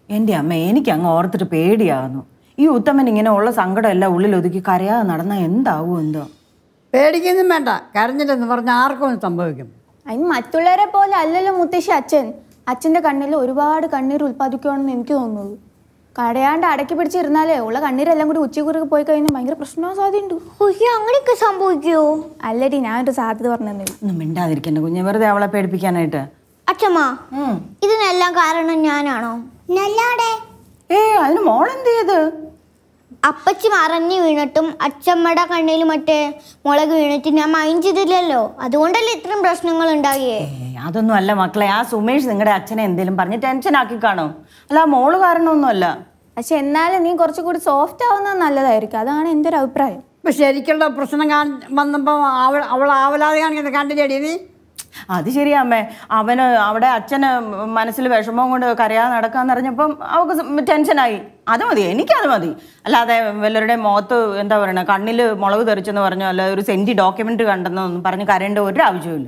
എൻ്റെ അമ്മ എനിക്ക് അങ്ങ് ഓർത്തിട്ട് പേടിയാകുന്നു ഈ ഉത്തമൻ ഇങ്ങനെ ഉള്ള സങ്കടം എല്ലാം ഉള്ളിൽ ഒതുക്കി കരയാതെ നടന്നാൽ എന്താവും എന്തോ പേടിക്കൊന്നും വേണ്ട കരഞ്ഞിട്ടെന്ന് പറഞ്ഞാൽ ആർക്കും ഒന്നും സംഭവിക്കും അതിന് മറ്റുള്ളവരെ പോലെ അല്ലല്ലോ മുത്തശ്ശി അച്ഛൻ അച്ഛൻ്റെ കണ്ണിൽ ഒരുപാട് കണ്ണീർ ഉൽപ്പാദിക്കുവാണെന്ന് എനിക്ക് തോന്നുന്നത് കടയാണ്ട് അടക്കി പിടിച്ചിരുന്നാലേ ഉള്ള കണ്ണീരെല്ലാം കൂടി ഉച്ചക്കുറുക്ക് പോയി കഴിഞ്ഞാൽ ഭയങ്കര പ്രശ്നവും സാധ്യതയുണ്ട് ഒയ്യോ അങ്ങനെയൊക്കെ സംഭവിക്കുമോ അല്ലടി ഞാനൊരു സാധ്യത പറഞ്ഞു ഒന്നും മിണ്ടാതിരിക്കണ്ട കുഞ്ഞെ വെറുതെ അവളെ പേടിപ്പിക്കാനായിട്ട് അച്ഛമ്മ ഇതിനെല്ലാം കാരണം ഞാനാണോ നല്ലാടെ ഏ അതിന് മോളെന്ത് ചെയ്ത് അപ്പച്ചി മറഞ്ഞു വീണിട്ടും അച്ഛമ്മയുടെ കണ്ണിൽ മറ്റേ മുളക് വീണിട്ട് ഞാൻ മൈൻഡ് ചെയ്തില്ലല്ലോ അതുകൊണ്ടല്ലേ ഇത്രയും പ്രശ്നങ്ങൾ ഉണ്ടാകിയേ ഏ അതൊന്നും അല്ല മക്കളെ ആ സുമേഷ് നിങ്ങളുടെ അച്ഛനെ എന്തേലും പറഞ്ഞ് ടെൻഷൻ ആക്കി കാണും അല്ല ആ മോള് കാരണമൊന്നുമല്ല പക്ഷെ എന്നാലും നീ കുറച്ചുകൂടി സോഫ്റ്റ് ആവുന്നത് നല്ലതായിരിക്കും അതാണ് എൻ്റെ ഒരു അഭിപ്രായം ഇപ്പൊ ശരിക്കുള്ള പ്രശ്നം കാണ വന്നപ്പോൾ അവൾ അവൾ ആവലാതെ കാണിക്കുന്നത് കണ്ടില്ലേടി നീ അത് ശരിയാ അമ്മേ അവന് അവിടെ അച്ഛന് മനസ്സിൽ വിഷമം കൊണ്ട് കരയാതെ നടക്കാന്ന് അറിഞ്ഞപ്പം അവൾക്ക് ടെൻഷനായി അത് മതി എനിക്കത് മതി അല്ലാതെ വല്ലവരുടെ മുഖത്ത് എന്താ പറയണ കണ്ണിൽ മുളക് തെറിച്ചെന്ന് പറഞ്ഞോ അല്ല ഒരു സെന്റി ഡോക്യുമെന്റ് കണ്ടെന്നൊന്നും പറഞ്ഞ് കരയേണ്ട ഒരു ആവശ്യമില്ല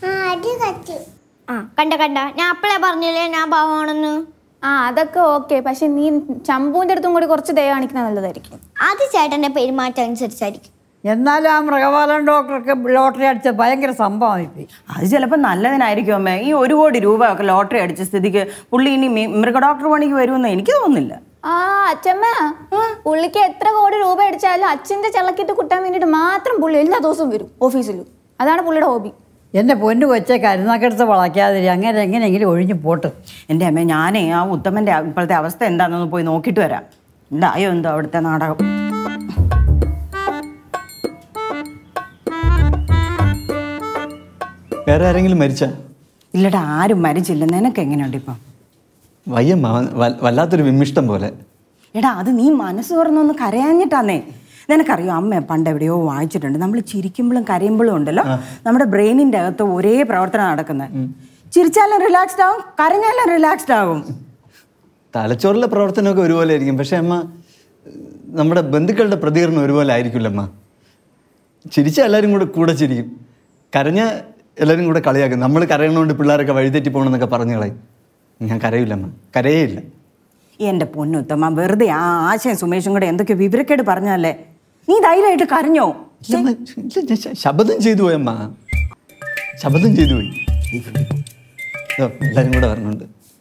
ആ കണ്ട കണ്ട ഞാൻ അപ്പളേ പറഞ്ഞില്ലേ ഞാൻ പാവമാണെന്ന് ആ അതൊക്കെ ഓക്കെ പക്ഷെ നീ ചമ്പുവിൻ്റെ അടുത്തും കൂടി കുറച്ച് ദയ കാണിക്കുന്നത് നല്ലതായിരിക്കും അത് ചേട്ടന്റെ പെരുമാറ്റം അനുസരിച്ചായിരിക്കും എന്നാലും ആ മൃഗപാലൻ ഡോക്ടർക്ക് ലോട്ടറി അടിച്ച ഭയങ്കര സംഭവമായി അത് ചിലപ്പോൾ നല്ലതിനായിരിക്കും അമ്മേ ഈ ഒരു കോടി രൂപ ഒക്കെ ലോട്ടറി അടിച്ച സ്ഥിതിക്ക് പുള്ളി ഇനി മി- മൃഗ ഡോക്ടർ പണിക്ക് വരുമെന്ന് എനിക്ക് തോന്നുന്നില്ല ആ അച്ഛമ്മ പുള്ളിക്ക് എത്ര കോടി രൂപ അടിച്ചാലും അച്ഛൻ്റെ ചളക്കിട്ട് കുട്ടാൻ വേണ്ടിയിട്ട് മാത്രം പുള്ളി എല്ലാ ദിവസവും വരും ഓഫീസിൽ അതാണ് പുള്ളിയുടെ ഹോബി എൻ്റെ പൊന്നു കൊച്ചെ കരുനാക്കെടുത്ത് വളയ്ക്കാതിരി അങ്ങനെ എങ്ങനെയെങ്കിലും ഒഴിഞ്ഞു പോട്ട് എൻ്റെ അമ്മ ഞാനേ ആ ഉത്തമൻ്റെ ഇപ്പോഴത്തെ അവസ്ഥ എന്താണെന്നൊന്ന് പോയി നോക്കിയിട്ട് വരാം എന്തായോ എന്തോ അവിടുത്തെ നാടകം വേറെ ആരെങ്കിലും മരിച്ച ഇല്ലടാ ആരും മരിച്ചില്ല നിനക്ക് എങ്ങനെയുണ്ട് ഇപ്പം വയ്യമ്മ വ- വല്ലാത്തൊരു വിമ്മിഷ്ടം പോലെ എടാ അത് നീ മനസ്സ് തുറന്നൊന്ന് കരയാഞ്ഞിട്ടാന്നേ നിനക്കറിയോ അമ്മ പണ്ട് എവിടെയോ വായിച്ചിട്ടുണ്ട് നമ്മൾ ചിരിക്കുമ്പോഴും കരയുമ്പോഴും ഉണ്ടല്ലോ നമ്മുടെ ബ്രെയിനിന്റെ അകത്ത് ഒരേ പ്രവർത്തനം നടക്കുന്നത് ചിരിച്ചാലും റിലാക്സ്ഡ് ആവും കരഞ്ഞാലും റിലാക്സ്ഡ് ആവും തലച്ചോറിലെ പ്രവർത്തനമൊക്കെ ഒരുപോലെ ആയിരിക്കും പക്ഷെ അമ്മ നമ്മുടെ ബന്ധുക്കളുടെ പ്രതികരണം ഒരുപോലെ ആയിരിക്കില്ല അമ്മ ചിരിച്ച എല്ലാവരും കൂടെ കൂടെ ചിരിക്കും കരഞ്ഞ എല്ലാവരും കൂടെ കളിയാക്കും നമ്മൾ കരയണോണ്ട് പിള്ളേരൊക്കെ വഴിതെറ്റി പോകണമെന്നൊക്കെ പറഞ്ഞു കളയും ഞാൻ കരയില്ല അമ്മ കരയേ ഇല്ല എൻ്റെ പൊന്നുത്തമ്മ വെറുതെ ആ ആശയം സുമേഷും കൂടെ എന്തൊക്കെയോ വിവരക്കേട് പറഞ്ഞല്ലേ നീ ധൈര്യമായിട്ട് കരഞ്ഞോ ഇല്ല, അമ്മ, ഇല്ല, ഞാൻ ശ- ശപഥം ചെയ്തു പോയി അമ്മ ശപഥം ചെയ്തു പോയി ഇതോ, എല്ലാവരും കൂടെ വരണുണ്ട്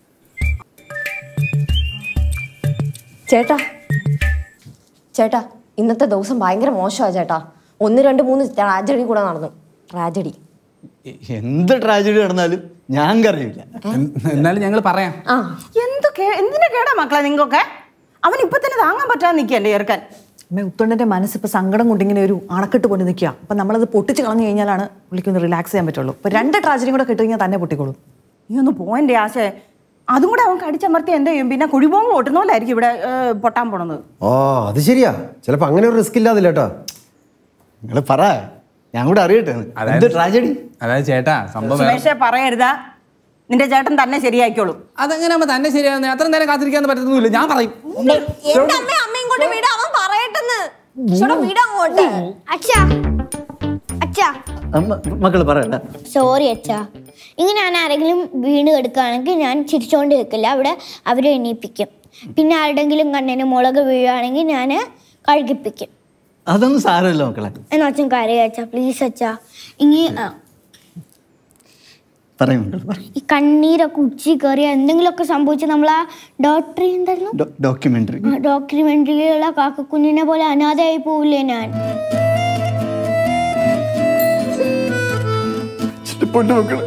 ചേട്ടാ ചേട്ടാ ഇന്നത്തെ ദിവസം ഭയങ്കര മോശമാണ് ചേട്ടാ ഒന്ന് രണ്ട് മൂന്ന് ട്രാജഡി കൂടെ നടന്നു ട്രാജഡി എ- എന്ത് ട്രാജഡി നടന്നാലും ഞാൻ കരയില്ല എന്നാലും ഞങ്ങൾ പറയാം ആ എന്ത് കേ- എന്തിനാ കേടാ മക്കളെ നിങ്ങൾക്കൊക്കെ അവൻ ഇപ്പൊ തന്നെ താങ്ങാൻ പറ്റാതെ നിൽക്കല്ലേ ഇറക്കാൻ അമ്മ ഉത്തൊണ്ടന്റെ മനസ്സിപ്പോൾ സങ്കടം കൊണ്ട് ഇങ്ങനെ ഒരു അണക്കെട്ട് കൊണ്ട് നിൽക്കുക അപ്പം നമ്മളത് പൊട്ടിച്ച് കളഞ്ഞു കഴിഞ്ഞാലാണ് പുള്ളിക്കൊന്ന് റിലാക്സ് ചെയ്യാൻ പറ്റുള്ളൂ അപ്പോൾ രണ്ട് ട്രാജഡിയും കൂടെ കിട്ടി കഴിഞ്ഞാൽ തന്നെ പൊട്ടിക്കോളും നീ ഒന്ന് പോന്റെ ആശേ അതും കൂടെ അവൻ കടിച്ചമർത്തി എന്ത് ചെയ്യും പിന്നെ കുഴിബോംബ് പൊട്ടുന്ന പോലായിരിക്കും ഇവിടെ ഏ, പൊട്ടാൻ പോണത് ആ അത് ശരിയാ ചിലപ്പോൾ അങ്ങനെ ഒരു റിസ്ക് ഇല്ലാതില്ല കേട്ടോ നിങ്ങൾ പറ ഞാൻ കൂടെ അറിയട്ടെ എന്ത് ട്രാജഡി അതായത് ചേട്ടാ സംഭവം വേറെ- സുമേഷേ പറയരുതാ നിന്റെ ചേട്ടൻ തന്നെ ശരിയായിക്കോളും അതെങ്ങനെ അമ്മ തന്നെ ശരിയാകുന്നത് അത്ര നേരം കാത്തിരിക്കാൻ പറ്റുന്നില്ല ഞാൻ പറയും എന്റെ അമ്മ അമ്മയും കൊണ്ട് വിടാ അവൻ പറയട്ടെന്ന് വിടാ അങ്ങോട്ട് അച്ഛാ അച്ഛാ മക്കൾ പറയണ്ട സോറി അച്ഛാ ഇങ്ങനെ ഞാൻ ആരെങ്കിലും വീണ് കിടക്കുകയാണെങ്കിൽ ഞാൻ ചിരിച്ചോണ്ട് നിൽക്കില്ല അവിടെ അവരെ എണീപ്പിക്കും പിന്നെ ആരുടെങ്കിലും കണ്ണിന് മുളക് വീഴുകയാണെങ്കിൽ ഞാൻ കഴുകിപ്പിക്കും അതൊന്നും സാരമല്ല മക്കളെ എന്നാ അച്ഛൻ കരയ അച്ഛാ പ്ലീസ് അച്ഛാ ഇനി ആ, പറയും മക്കൾ പറയും ഈ കണ്ണീരൊക്കെ ഉച്ചി കയറിയ എന്തെങ്കിലുമൊക്കെ സംഭവിച്ച് നമ്മൾ ആ ഡോക്ടർ എന്തായിരുന്നു ഡോക്യുമെന്ററി ഡോക്യുമെന്ററിയിലുള്ള കാക്കക്കുഞ്ഞിനെ പോലെ അനാഥയായി പോവില്ലേ ഞാൻ പൊന്നു മക്കള്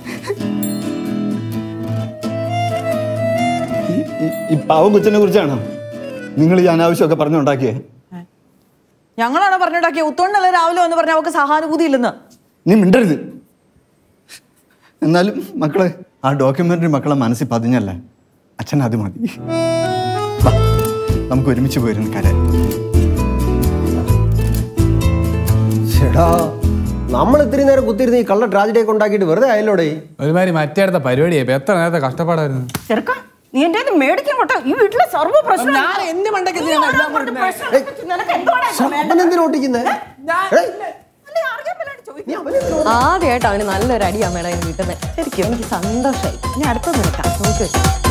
ഈ- ഈ- ഈ പാവം കൊച്ചിനെ കുറിച്ചാണോ നിങ്ങൾ ഈ അനാവശ്യമൊക്കെ പറഞ്ഞുണ്ടാക്കിയേ ഞങ്ങളാണ് പറഞ്ഞിട്ടാക്കിയ ഉത്തോണ്ടല്ലേ രാവിലെ വന്ന് പറഞ്ഞ അവൾക്ക് സഹാനുഭൂതി ഇല്ലെന്ന് നീ മിണ്ടരുത് എന്നാലും മക്കളെ ആ ഡോക്യുമെന്ററി മക്കളെ മനസ്സിൽ പതിഞ്ഞല്ലേ അച്ഛൻ അത് മതി വാ, നമുക്ക് ഒരുമിച്ച് പോയിരുന്നു കര ചേടാ നമ്മൾ ഇത്രയും നേരം കുത്തിയിരുന്ന് ഈ കള്ള ട്രാജഡി ഒക്കെ ഉണ്ടാക്കിയിട്ട് വെറുതെ ആയല്ലോടേ ഒരുമാതിരി മറ്റേ അടുത്ത പരിപാടിയായി ഇപ്പൊ എത്ര നേരത്തെ കഷ്ടപ്പാടായിരുന്നു ചെറുക്ക നീ എന്റെ കയ്യിന്ന് മേടിക്കാൻ കൊട്ടോ ഈ വീട്ടിലെ സർവ്വ പ്രശ്നം ഞാൻ എന്റെ മണ്ടയ്ക്ക് എന്തിനാണ് എല്ലാം കൊടുക്കുന്നത്? നിനക്ക് എന്തുവാടാ ഇപ്പൊ വേണ്ടത്? അവൻ എന്തിനാ ഒട്ടിക്കുന്നേ അല്ലേ, അറിയാൻ മേലാണ്ട് ചോദിക്ക്. ആദ്യമായിട്ട് അവന് നല്ലൊരു അടി അമ്മയുടെ കയ്യിൽ നിന്ന് കിട്ടുന്നത് ശരിക്കും എനിക്ക് സന്തോഷമായി ഇനി അടുത്തൊന്നും നോക്കി വെച്ചു